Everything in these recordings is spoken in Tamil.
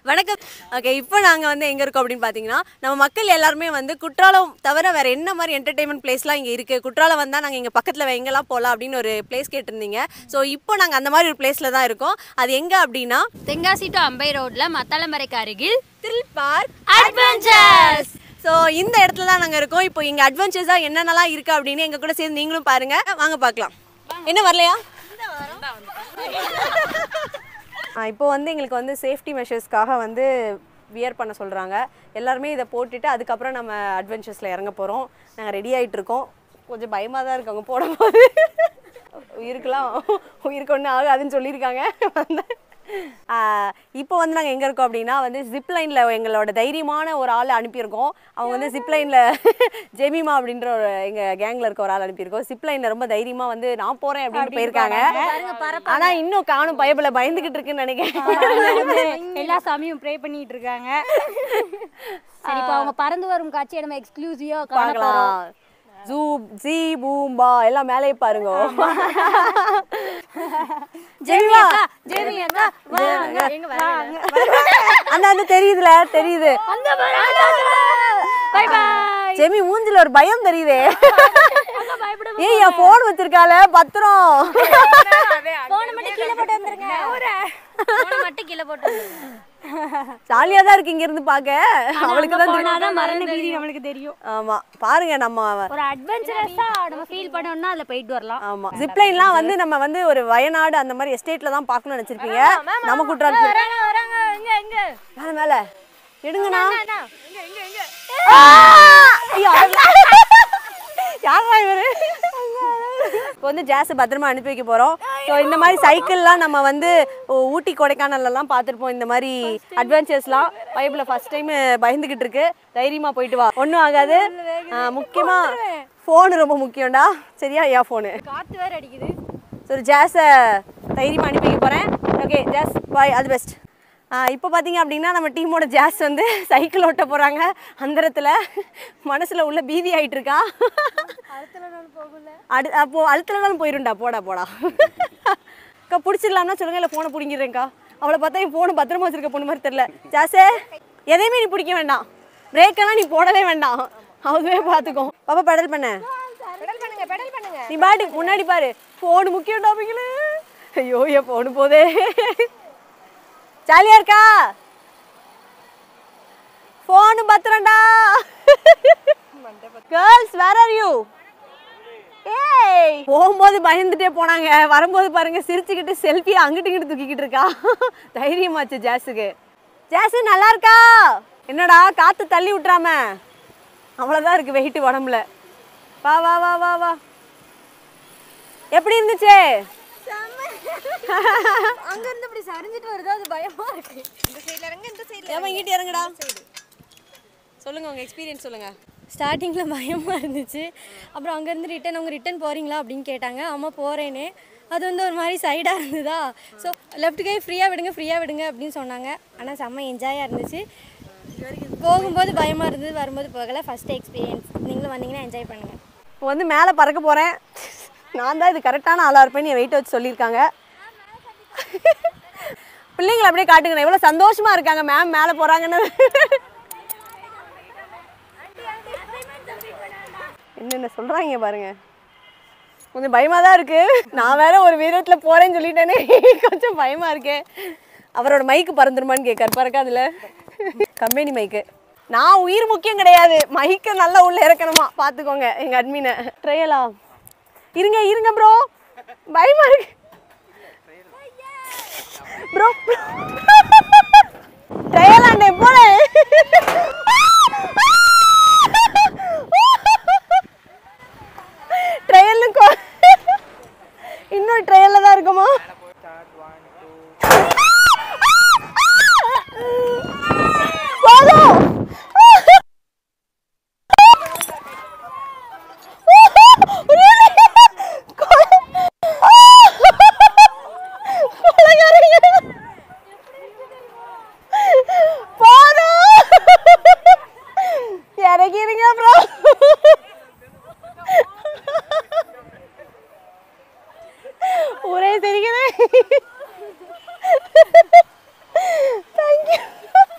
வணக்கம் ஓகே இப்போ நாங்கள் வந்து எங்கே இருக்கோம் அப்படின்னு பார்த்தீங்கன்னா நம்ம மக்கள் எல்லாருமே வந்து குற்றாலம் தவிர வேறு என்ன மாதிரி என்டர்டைன்மெண்ட் பிளேஸ்லாம் இங்கே இருக்குது குற்றாலம் வந்தால் நாங்கள் இங்கே பக்கத்தில் எங்கெல்லாம் போகலாம் அப்படின்னு ஒரு பிளேஸ் கேட்டிருந்தீங்க ஸோ இப்போ நாங்கள் அந்த மாதிரி ஒரு பிளேஸில் தான் இருக்கோம் அது எங்கே அப்படின்னா தென்காசி டு அம்பை ரோட்ல மத்தாளமரைக்கு அருகில் த்ரில் பார்க் அட்வென்ச்சர்ஸ் ஸோ இந்த இடத்துல தான் நாங்கள் இருக்கோம் இப்போ இங்கே அட்வென்ச்சர்ஸாக என்னென்னலாம் இருக்குது அப்படின்னு எங்கள் கூட சேர்ந்து நீங்களும் பாருங்கள் வாங்க பார்க்கலாம் என்ன வரலையா ஆ, இப்போ வந்து எங்களுக்கு வந்து சேஃப்டி மெஷர்ஸ்க்காக வந்து வியர் பண்ண சொல்கிறாங்க எல்லாருமே இதை போட்டுட்டு அதுக்கப்புறம் நம்ம அட்வென்ச்சர்ஸில் இறங்க போகிறோம் நாங்கள் ரெடி ஆகிட்டு இருக்கோம் கொஞ்சம் பயமாக தான் இருக்காங்க போடும்போது உயிருக்கெல்லாம் உயிருக்கு ஒன்றும் ஆகாதுன்னு சொல்லியிருக்காங்க ஆ, இப்போ வந்து நாங்கள் எங்கே இருக்கோம் அப்படின்னா வந்து ஜிப் லைனில் எங்களோட தைரியமான ஒரு ஆளை அனுப்பியிருக்கோம் அவங்க வந்து ஜிப் லைனில் ஜெமிமா அப்படின்ற ஒரு எங்கள் கேங்கில் இருக்க ஒரு ஆள் அனுப்பியிருக்கோம் ஜிப் லைனில் ரொம்ப தைரியமாக வந்து நான் போகிறேன் அப்படின்னு போயிருக்காங்க ஆனால் இன்னும் காணும் பயபில் பயந்துக்கிட்டு இருக்குன்னு நினைக்கிறேன் எல்லா சாமியும் ப்ரே பண்ணிட்டு இருக்காங்க சரி இப்போ அவங்க பறந்து வரும் காட்சியை நம்ம எக்ஸ்க்ளூசிவா பார்க்கலாம் ஜூ ஜி பூம்பா எல்லாம் மேலே பாருங்க ஜெமிமா ஜெமி அக்கா வாங்க எங்க வாங்க அந்த அந்த தெரியுதுல தெரியுது பை பை ஜெமி மூஞ்சில ஒரு பயம் தெரியுதே ஏய் என் போன் வச்சிருக்கால பத்திரம் போன் மட்டும் கீழே போட்டு வந்துருங்க போன் மட்டும் கீழே போட்டு வந்துருங்க ஜாலியா தான் இருக்கு இங்க இருந்து பாக்க அவளுக்கு தான் தெரியும் போனாதான் மரண பீதி நம்மளுக்கு தெரியும் ஆமா பாருங்க நம்ம ஒரு அட்வென்ச்சரஸா நம்ம ஃபீல் பண்ணோம்னா அதுல போயிட்டு வரலாம் ஆமா ஜிப்லைன்லாம் வந்து நம்ம வந்து ஒரு வயநாடு அந்த மாதிரி எஸ்டேட்ல தான் பார்க்கணும்னு நினைச்சிருப்பீங்க நம்ம குற்றாலத்துல வராங்க வராங்க இங்க இங்க மேல மேல எடுங்கண்ணா யாரா இவரு இப்போ வந்து ஜாஸ் பத்திரமா அனுப்பி வைக்க போறோம் ஸோ இந்த மாதிரி சைக்கிள்லாம் நம்ம வந்து ஊ- ஊட்டி கொடைக்கானல்லாம் பார்த்துருப்போம் இந்த மாதிரி அட்வென்ச்சர்ஸ்லாம் பைபிளில் ஃபர்ஸ்ட் டைம் பயந்துக்கிட்டு இருக்கு தைரியமா போயிட்டு வா ஒன்றும் ஆகாது ஆ, முக்கியமா ஃபோனு ரொம்ப முக்கியம்டா சரியா ஏன் ஃபோனு காத்து வேற அடிக்குது ஸோ ஒரு ஜாஸை தைரியமாக அனுப்பி வைக்க போகிறேன் ஓகே ஜாஸ் பாய் அது பெஸ்ட் இப்போ பார்த்தீங்க அப்படின்னா நம்ம டீமோட ஜாஸ் வந்து சைக்கிள் ஓட்ட போகிறாங்க அந்தரத்தில் மனசில் உள்ள பீதி ஆயிட்டு இருக்கா அடு அப்போ அழுத்தலனாலும் போயிருண்டா போடா போடா அக்கா பிடிச்சிடலாம்னா சொல்லுங்க இல்லை ஃபோனை பிடிங்கிறேன்க்கா அவளை பார்த்தா என் ஃபோனை பத்திரமா வச்சிருக்க பொண்ணு மாதிரி தெரில ஜாஸே எதையுமே நீ பிடிக்க வேண்டாம் பிரேக்கெல்லாம் நீ போடவே வேண்டாம் அதுவே பார்த்துக்கோ பாப்பா பெடல் பண்ண நீ பாட்டு முன்னாடி பாரு ஃபோனு முக்கியம் டாபிக்ல ஐயோ என் ஃபோனு போதே ஜாலியா இருக்கா ஃபோனு பத்திரம்டா கேர்ள்ஸ் வேர் ஆர் யூ ஏய் போகும்போது பயந்துட்டே போனாங்க வரும்போது பாருங்க சிரிச்சுக்கிட்டு செல்ஃபி அங்கிட்டு இங்கிட்டு தூக்கிக்கிட்டு இருக்கா தைரியமாச்சு ஜாஸுக்கு ஜாஸு நல்லா இருக்கா என்னடா காத்து தள்ளி விட்டுறாம அவ்வளோதான் இருக்கு வெயிட் உடம்புல வா வா வா வா வா எப்படி இருந்துச்சு அங்க இருந்து இப்படி சரிஞ்சிட்டு வருது அது பயமா இருக்கு இந்த சைடுல இறங்க இந்த சைடுல ஏமா இங்கிட்டு இறங்குடா சொல்லுங்க உங்க எக்ஸ்பீரியன்ஸ் சொல்லுங்க ஸ்டார்டிங்கில் பயமாக இருந்துச்சு அப்புறம் அங்கேருந்து ரிட்டன் அவங்க ரிட்டன் போகிறீங்களா அப்படின்னு கேட்டாங்க ஆமாம் போகிறேன்னு அது வந்து ஒரு மாதிரி சைடாக இருந்ததா ஸோ லெஃப்ட் கை ஃப்ரீயாக விடுங்க ஃப்ரீயாக விடுங்க அப்படின்னு சொன்னாங்க ஆனால் செம்ம என்ஜாயாக இருந்துச்சு போகும்போது பயமாக இருந்தது வரும்போது போகலை ஃபஸ்ட் எக்ஸ்பீரியன்ஸ் நீங்களும் வந்தீங்கன்னா என்ஜாய் பண்ணுங்கள் இப்போ வந்து மேலே பறக்க போகிறேன் நான் தான் இது கரெக்டான ஆளாக இருப்பேன்னு வெயிட் வச்சு சொல்லியிருக்காங்க பிள்ளைங்களை அப்படியே காட்டுங்க எவ்வளோ சந்தோஷமா இருக்காங்க மேம் மேலே போகிறாங்கன்னு என்னென்ன சொல்கிறாங்க பாருங்க கொஞ்சம் பயமாக தான் இருக்கு நான் வேற ஒரு வீரத்தில் போகிறேன்னு சொல்லிட்டேனே கொஞ்சம் பயமாக இருக்கே அவரோட மைக்கு பறந்துருமான்னு கேட்காரு பறக்காதுல கம்பெனி மைக்கு நான் உயிர் முக்கியம் கிடையாது மைக்கை நல்லா உள்ள இறக்கணுமா பார்த்துக்கோங்க எங்கள் அட்மினை ட்ரையலா இருங்க இருங்க ப்ரோ பயமா இருக்கு ப்ரோ ட்ரையலாண்டே போனேன் ட்ரையல்னு இன்னும் ட்ரையல்ல தான் இருக்குமா போதும் இறங்கிருங்க ப்ரோ ஒரே சிரிக்குது தேங்க்யூ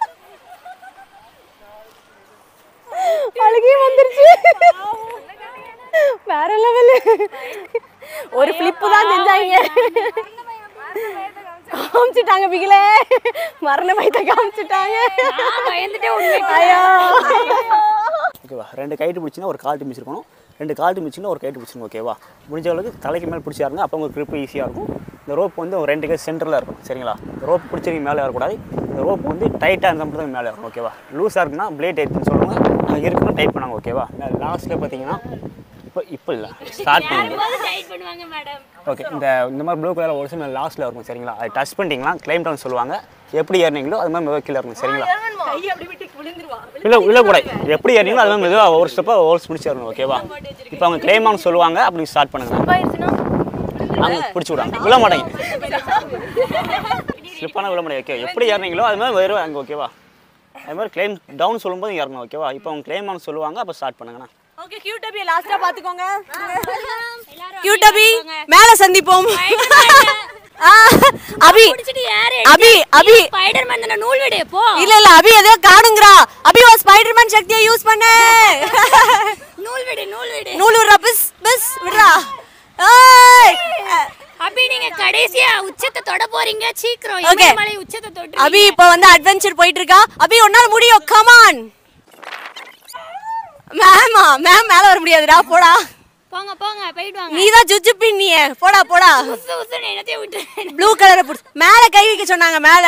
என்னெல்லாம் செஞ்சாங்க காமிச்சிட்டாங்க பிகிலே மரண பயத்தை காமிச்சிட்டாங்க பயந்துட்டே உண்மை ஐயோ ஓகேவா ரெண்டு கைட்டு பிடிச்சிங்கன்னா ஒரு கால்ட்டு மிச்சிருக்கணும் ரெண்டு கால்ட்டு மிச்சிங்கன்னா ஒரு கைட்டு பிடிச்சிருக்கணும் ஓகேவா முடிஞ்ச அளவுக்கு தலைக்கு மேலே பிடிச்சாருங்க அப்போ உங்களுக்கு grip ஈஸியாக இருக்கும் இந்த ரோப் வந்து ஒரு ரெண்டு கை சென்டரில் இருக்கும் சரிங்களா இந்த ரோப் பிடிச்சிருக்க மேலே வரக்கூடாது இந்த ரோப் வந்து டைட்டாக இருந்தால் மட்டும் தான் மேலே இருக்கும் ஓகேவா லூஸாக இருக்குன்னா ப்ளேட் டைட்னு சொல்லுவாங்க அங்கே இருக்கணும் டைட் பண்ணாங்க ஓகேவா லாஸ்ட்டில் பார்த்தீங்கன்னா இப்போ இப்போ இல்லை ஸ்டார்ட் பண்ணுங்க டைட் பண்ணுவாங்க மேடம் ஓகே இந்த இந்த மாதிரி ப்ளூ கலர் ஒரு சில லாஸ்ட்டில் இருக்கும் சரிங்களா அது டச் பண்ணிட்டீங்களா கிளைம் டவுன் சொல்லுவாங்க எப்படி ஏறினீங்களோ அது மாதிரி மெதுவாக கீழே இருக்கும் சரிங்களா இல்லை இல்லை கூட எப்படி ஏறினீங்களோ அது மாதிரி மெதுவாக ஒரு ஸ்டெப்பாக ஹோல்ஸ் பிடிச்சி வரணும் ஓகேவா இப்போ அவங்க கிளைம் ஆன் சொல்லுவாங்க அப்படி ஸ்டார்ட் பண்ணுங்க அவங்க பிடிச்சி விடாங்க விழ மாட்டேங்க ஸ்லிப்பான விழ மாட்டேங்க ஓகே எப்படி ஏறினீங்களோ அது மாதிரி வருவாங்க அங்கே ஓகேவா அது மாதிரி கிளைம் டவுன் சொல்லும்போது இறங்கணும் ஓகேவா இப்போ அவங்க கிளைம் ஆன் சொல்லுவாங்க அப்போ ஸ்டார்ட் பண்ணுங்கண்ணா ஓகே கியூட் அபி லாஸ்டா பாத்துக்கோங்க கியூட் அபி மேல சந்திப்போம் ஆ, அபி பிடிச்சிட்டு யாரு அபி அபி ஸ்பைடர் மேன் தானே நூல் விடு போ இல்ல இல்ல அபி ஏதோ காணுங்கறா அபி ஒரு ஸ்பைடர்மேன் சக்தியை யூஸ் பண்ணு நூல் விடு நூல் விடு நூல் விடுறா பிஸ் பிஸ் விடுறா ஏய் அபி நீங்க கடைசியா உச்சத்தை தொட போறீங்க சீக்கிரம் Okay. இமயமலை உச்சத்தை தொட்டு அபி இப்போ வந்து அட்வென்ச்சர் போயிட்டு இருக்கா அபி உன்னால முடியும் கமான் மேமா மேம் மேல வர முடியாதுடா போடா போங்க போங்க போயிட்டு வாங்க நீ தான் ஜுஜு பின்னிய போடா போடா உசு உசுன்னு என்னத்தையும் விட்டு ப்ளூ கலரை புடிச்சு மேல கை வைக்க சொன்னாங்க மேல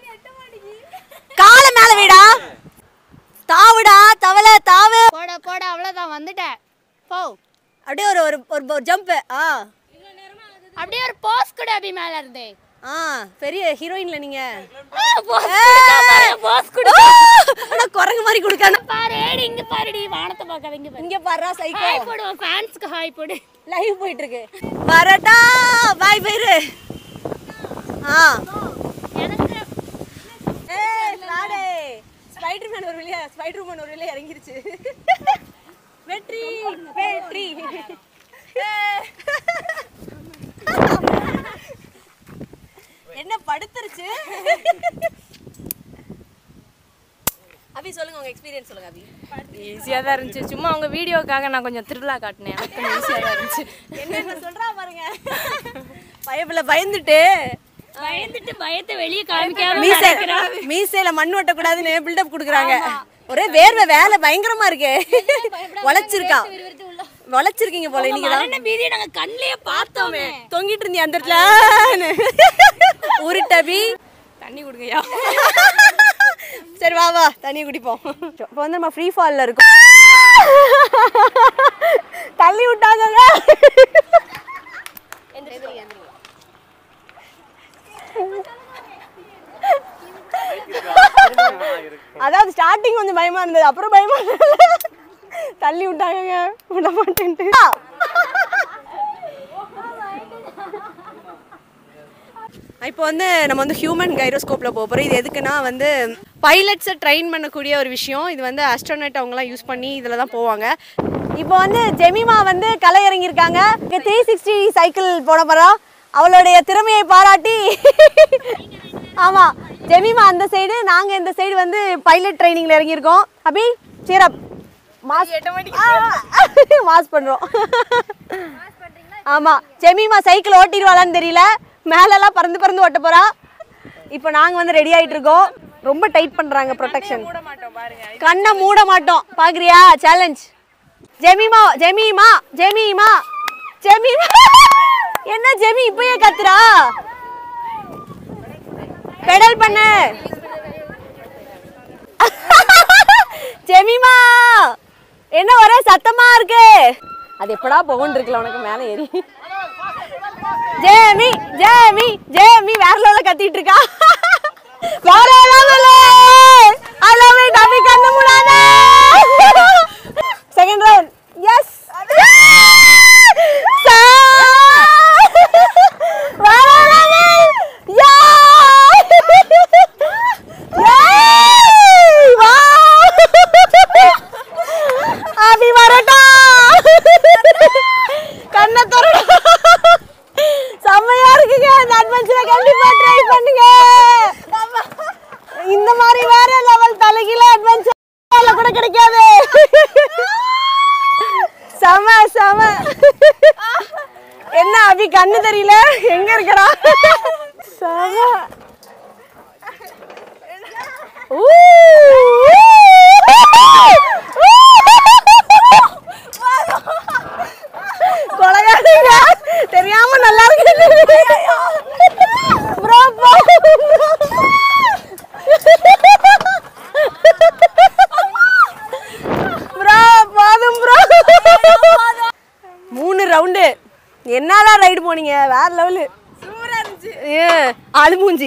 காலை மேல வைடா தாவுடா தவளை தாவு போட போட அவ்வளவுதான் வந்துட்டேன் போ அப்படியே ஒரு ஒரு ஒரு ஜம்ப் ஆ அப்படியே ஒரு போஸ் கொடு அபி மேல இருந்து ஆ பெரிய ஹீரோயின்ல நீங்க போஸ் ஏய்! போஸ் கொடு ஆ! ஆனா குரங்கு மாதிரி கொடுக்கணும் பாரு ஏடி, இங்க பாருடி வானத்தை பார்க்க இங்க பாரு இங்க பாரு சைக்கோ ஹாய் போடு உன் ஃபேன்ஸ்க்கு ஹாய் போடு லைவ் போயிட்டு இருக்கு வரட்டா பாய் பைரு ஆ எனக்கு ஏய் லாடே ஸ்பைடர் மேன் ஒரு வெளிய ஸ்பைடர் மேன் ஒரு வெளிய இறங்கிருச்சு வெற்றி வெற்றி ஏய். என்ன படுத்துருச்சு அபி சொல்லுங்க உங்க எக்ஸ்பீரியன்ஸ் சொல்லுங்க அபி ஈஸியாக தான் இருந்துச்சு சும்மா அவங்க வீடியோக்காக நான் கொஞ்சம் திருவிழா காட்டினேன் எனக்கு கொஞ்சம் ஈஸியாக தான் இருந்துச்சு என்ன சொல்றா பாருங்க பயப்புல பயந்துட்டு பயந்துட்டு பயத்தை வெளியே காமிக்காம மீசை மீசையில மண் ஒட்டக்கூடாதுன்னு பில்டப் கொடுக்குறாங்க ஒரே வேர்வை வேலை பயங்கரமா இருக்கு உழைச்சிருக்கா உழைச்சிருக்கீங்க போல இன்னைக்கு தான் மரண பீதியை நாங்க கண்ணிலேயே பார்த்தோமே தொங்கிட்டு இருந்தியா அந்த இடத்துல உருட்டபி தண்ணி கொடுங்கய்யா சரி வா வா தண்ணி குடிப்போம் இப்போ வந்து நம்ம ஃப்ரீ ஃபால்ல இருக்கோம் தள்ளி விட்டாங்க அதாவது ஸ்டார்டிங் கொஞ்சம் பயமா இருந்தது அப்புறம் பயமா இருந்தது தள்ளி விட்டாங்க விட மாட்டேன்ட்டு இப்போ வந்து நம்ம வந்து ஹியூமன் கைரோஸ்கோப்பில் போக போகிறோம் இது எதுக்குன்னா வந்து பைலட்ஸை ட்ரெயின் பண்ணக்கூடிய ஒரு விஷயம் இது வந்து அஸ்ட்ரோனட் அவங்களாம் யூஸ் பண்ணி இதில் தான் போவாங்க இப்போ வந்து ஜெமிமா வந்து கலை இறங்கியிருக்காங்க இங்கே த்ரீ சிக்ஸ்டி சைக்கிள் போட போகிறோம் அவளுடைய திறமையை பாராட்டி ஆமாம் ஜெமிமா அந்த சைடு நாங்கள் இந்த சைடு வந்து பைலட் ட்ரைனிங்கில் இறங்கியிருக்கோம் அபி சீரப் மாஸ் மாஸ் பண்ணுறோம் ஆமாம் ஜெமிமா சைக்கிள் ஓட்டிடுவாளான்னு தெரியல மேலெல்லாம் பறந்து பறந்து ஓட்ட போறா இப்போ நாங்கள் வந்து ரெடி ஆயிட்டு இருக்கோம் ரொம்ப டைட் பண்ணுறாங்க ப்ரொடெக்ஷன் கண்ணை மூட மாட்டோம் பார்க்குறியா challenge Jemima Jemima Jemima Jemima என்ன ஜெமி இப்பயே கத்துறா பெடல் பண்ணு ஜெமிமா என்ன ஒரே சத்தமா இருக்கு அது எப்படா போகும்னு இருக்குல்ல உனக்கு மேலே ஏறி ஜேமி ஜேமி ஜேமி வேற லெவல்ல கத்திட்டு இருக்கா வேற லெவல்ல ஐ லவ் இட் அபி கண்ணு மூடாத செகண்ட் ரவுண்ட் எஸ் வேற லெவல் யா அபி வரட்டா கண்ணை திறடா செம்மையா இருக்குங்க இந்த அட்வென்ச்சரை கண்டிப்பா ட்ரை பண்ணுங்க இந்த மாதிரி வேற லெவல் தலைகீழ அட்வென்ச்சர் கூட கிடைக்காது செம செம என்ன அபி கண்ணு தெரியல எங்க இருக்கடா செம ஊ! கொலையாதீங்க தெரியாம நல்லா இருக்கு ப்ரோ ப்ரோ போதும் ப்ரோ மூணு ரவுண்டு என்னடா ரைடு போனீங்க வேற லெவலு ஏ அழுமூஞ்சி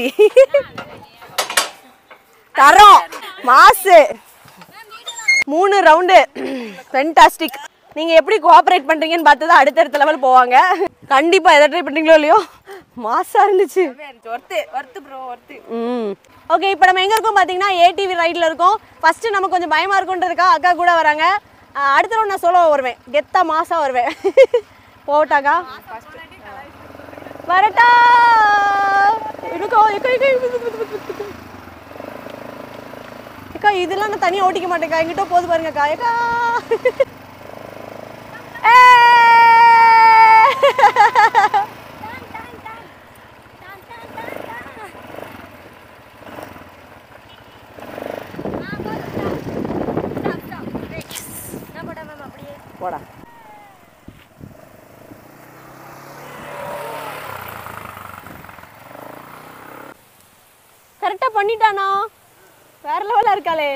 தரோம் மாசு மூணு ரவுண்டு ஃபென்டாஸ்டிக் நீங்க எப்படி கோஆப்ரேட் பண்றீங்கன்னு பார்த்து தான் அடுத்தடுத்த லெவல் போவாங்க கண்டிப்பா எதை ட்ரை பண்றீங்களோ இல்லையோ மாசா இருந்துச்சு ஒர்த்து ஒர்த்து ப்ரோ ஒர்த்து ம் ஓகே இப்போ நம்ம எங்க இருக்கோம் பார்த்தீங்கன்னா ஏடிவி ரைடில் இருக்கோம் ஃபர்ஸ்ட் நம்ம கொஞ்சம் பயமா இருக்குன்றதுக்கா அக்கா கூட வராங்க ஆஹ் அடுத்த ரவுண்ட் நான் சோலோ வருவேன் கெத்தா மாசா வருவேன் போட்டாக்கா வரட்டா இருக்கோ எக்கோ எக்கோ அக்கா இதெல்லாம் நான் தனியாக ஓட்டிக்க மாட்டேங்க்கா எங்கிட்ட போது பாருங்கக்கா ஏக்கா போடா கரெக்டாக பண்ணிட்டானா வேற லெவலாக இருக்காளே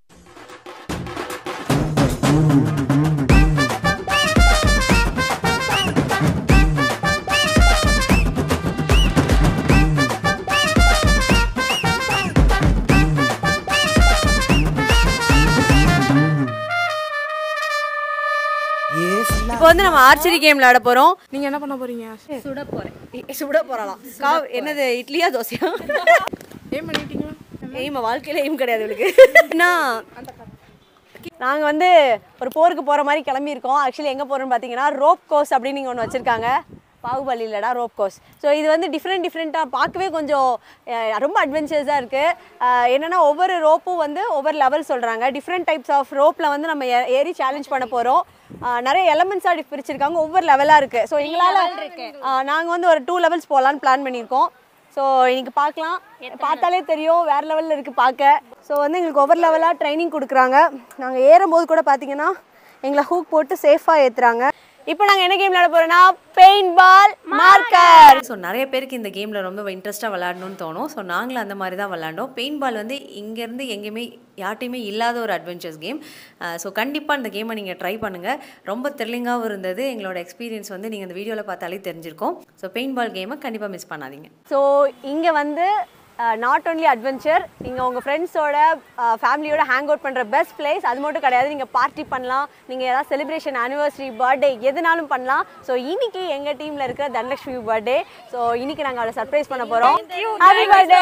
இப்போ வந்து நம்ம ஆர்ச்சரி கேம் விளையாட போறோம் நீங்க என்ன பண்ண போறீங்க சுட போறேன் சுட போறலாம் கா என்னது இட்லியா தோசையா ஏன் பண்ணிட்டீங்களா எய்ம் வாழ்க்கையில எய்ம் கிடையாது இவளுக்கு என்ன நாங்க வந்து ஒரு போருக்கு போற மாதிரி கிளம்பி இருக்கோம் ஆக்சுவலி எங்க போறோம்னு பாத்தீங்கன்னா ரோப் கோர்ஸ் அப்படின்னு நீங்க ஒன்று வச்சிருக்காங்க பாகுபலி இல்லடா ரோப் கோர்ஸ் ஸோ இது வந்து டிஃப்ரெண்ட் டிஃப்ரெண்ட்டாக பார்க்கவே கொஞ்சம் அஹ், ரொம்ப அட்வென்ச்சர்ஸாக இருக்குது என்னென்னா ஒவ்வொரு ரோப்பும் வந்து ஒவ்வொரு லெவல் சொல்கிறாங்க டிஃப்ரெண்ட் டைப்ஸ் ஆஃப் ரோப்பில் வந்து நம்ம ஏ- ஏறி சேலஞ்ச் பண்ண போகிறோம் நிறைய எலமெண்ட்ஸாக பிரிச்சிருக்காங்க ஒவ்வொரு லெவலாக இருக்குது ஸோ எங்களால் நாங்கள் வந்து ஒரு டூ லெவல்ஸ் போகலான்னு பிளான் பண்ணியிருக்கோம் ஸோ இன்னைக்கு பார்க்கலாம் பார்த்தாலே தெரியும் வேற லெவலில் இருக்குது பார்க்க ஸோ வந்து எங்களுக்கு ஒவ்வொரு லெவலாக ட்ரைனிங் கொடுக்குறாங்க நாங்கள் ஏறும்போது கூட பார்த்தீங்கன்னா எங்களை ஹூக் போட்டு சேஃபாக ஏற்றுறாங்க இப்போ நாங்கள் என்ன கேம் விளையாட போகிறோம்னா பெயிண்ட் பால் மார்க்கர் ஸோ நிறைய பேருக்கு இந்த கேமில் ரொம்ப இன்ட்ரெஸ்ட்டாக விளாடணும்னு தோணும் ஸோ நாங்களும் அந்த மாதிரி தான் விளாண்டோம் பெயிண்ட் பால் வந்து இங்கேருந்து எங்கேயுமே யார்ட்டையுமே இல்லாத ஒரு அட்வென்ச்சர்ஸ் கேம் ஸோ கண்டிப்பாக இந்த கேமை நீங்கள் ட்ரை பண்ணுங்கள் ரொம்ப த்ரில்லிங்காகவும் இருந்தது எங்களோட எக்ஸ்பீரியன்ஸ் வந்து நீங்கள் இந்த வீடியோவில் பார்த்தாலே தெரிஞ்சிருக்கும் ஸோ பெயிண்ட் பால் கேமை கண்டிப்பாக மிஸ் பண்ணாதீங்க ஸோ இங்கே வந்து நாட் only அட்வென்ச்சர் நீங்கள் உங்கள் ஃப்ரெண்ட்ஸோட ஃபேமிலியோட ஹேங் அவுட் பண்ணுற பெஸ்ட் பிளேஸ் அது மட்டும் கிடையாது நீங்கள் பார்ட்டி பண்ணலாம் நீங்கள் ஏதாவது செலிப்ரேஷன் ஆனிவர்சரி பர்த்டே எதுனாலும் பண்ணலாம் ஸோ இன்னைக்கு எங்கள் டீமில் இருக்கிற தனலட்சுமி பர்த்டே ஸோ இன்னைக்கு நாங்கள் அவளை சர்ப்ரைஸ் பண்ண போகிறோம் ஹாப்பி பர்த்டே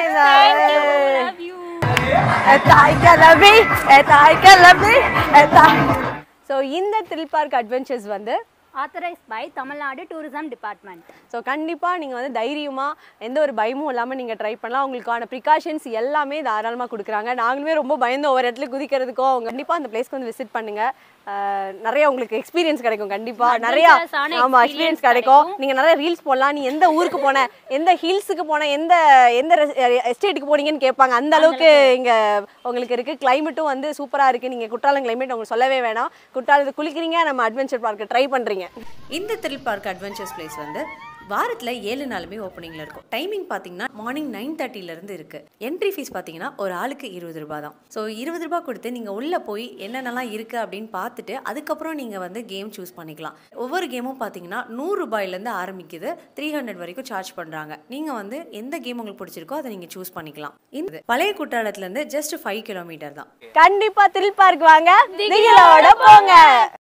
தாய் கிளம்பி தாய் கிளம்பி தாய் ஸோ இந்த த்ரில் பார்க் அட்வென்ச்சர்ஸ் வந்து authorised by Tamil Nadu tourism department so கண்டிப்பாக நீங்கள் வந்து தைரியமாக எந்த ஒரு பயமும் இல்லாமல் நீங்கள் ட்ரை பண்ணலாம் உங்களுக்கான ப்ரிகாஷன்ஸ் எல்லாமே தாராளமாக கொடுக்குறாங்க நாங்களுமே ரொம்ப பயந்து ஒவ்வொரு இடத்துல குதிக்கிறதுக்கோ அவங்க கண்டிப்பாக அந்த பிளேஸ்க்கு வந்து விசிட் பண்ணுங்கள் நிறைய உங்களுக்கு எக்ஸ்பீரியன்ஸ் கிடைக்கும் கண்டிப்பாக நிறையா Adventurous ஆன ஆமாம் experience எக்ஸ்பீரியன்ஸ் கிடைக்கும் நீங்கள் நிறைய ரீல்ஸ் போடலாம் நீ எந்த ஊருக்கு போன எந்த ஹில்ஸுக்கு போன எந்த எந்த எஸ்டேட்டுக்கு போனீங்கன்னு கேட்பாங்க அந்த அளவுக்கு இங்கே உங்களுக்கு இருக்குது கிளைமேட்டும் வந்து சூப்பராக இருக்குது நீங்கள் குற்றாலம் கிளைமேட் உங்களுக்கு சொல்லவே வேணாம் குற்றாலத்து குளிக்கிறீங்க நம்ம அட்வென்ச்சர் பார்க்கு ட்ரை பண்ணுறீங்க இந்த த்ரில் பார்க் அட்வென்ச்சர்ஸ் பிளேஸ் வந்து வாரத்தில் ஏழு நாளுமே ஓப்பனிங்கில் இருக்கும் டைமிங் பார்த்தீங்கன்னா மார்னிங் நைன் தேர்ட்டிலேருந்து இருக்குது என்ட்ரி ஃபீஸ் பார்த்தீங்கன்னா ஒரு ஆளுக்கு இருபது ரூபாய் தான் ஸோ இருபது ரூபாய் கொடுத்து நீங்கள் உள்ளே போய் என்னென்னலாம் இருக்குது அப்படின்னு பார்த்துட்டு அதுக்கப்புறம் நீங்கள் வந்து கேம் சூஸ் பண்ணிக்கலாம் ஒவ்வொரு கேமும் பார்த்தீங்கன்னா நூறு ரூபாயிலேருந்து ஆரம்பிக்குது த்ரீ ஹண்ட்ரட் வரைக்கும் சார்ஜ் பண்ணுறாங்க நீங்கள் வந்து எந்த கேம் உங்களுக்கு பிடிச்சிருக்கோ அதை நீங்கள் சூஸ் பண்ணிக்கலாம் இந்த பழைய குற்றாலத்துலேருந்து ஜஸ்ட் ஃபைவ் கிலோமீட்டர் தான் கண்டிப்பா த்ரில் பார்க் வாங்க திகிலோட போங்க